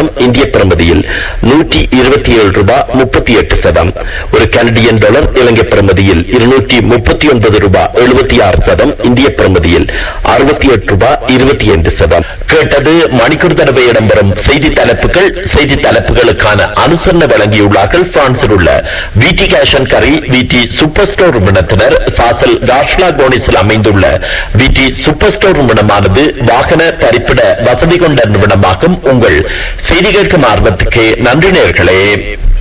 சதம் இந்திய பிரமதியில் நூற்றி இருபத்தி ஏழு ரூபாய் முப்பத்தி எட்டு சதம் ஒரு கனடியன் டாலர் இலங்கை பிரமதியில் இருநூற்றி முப்பத்தி ஒன்பது ரூபாய் எழுபத்தி ஆறு சதம் இந்திய பிரமதியில் அறுபத்தி எட்டு ரூபாய் இருபத்தி ஐந்து சதம் கேட்டது மணிக்கூர் தடவை இடம்பெறும் செய்தி தலைப்புகள் செய்தி தலைப்புகளுக்கான அனுசரணை வழங்கியுள்ளார்கள் பிரான்சில் உள்ள விடி கேஷன் கரி விடி சூப்பர் ஸ்டோர் நிறுவனத்தினர் சாசல் காஷ்லா கோனிஸில் அமைந்துள்ள விடி சூப்பர் ஸ்டோர் நிறுவனமானது வாகன தரிப்பிட வசதி கொண்ட நிறுவனமாகும் உங்கள் செய்தி கேட்கும் ஆர்வத்துக்கு நன்றி நேர்களே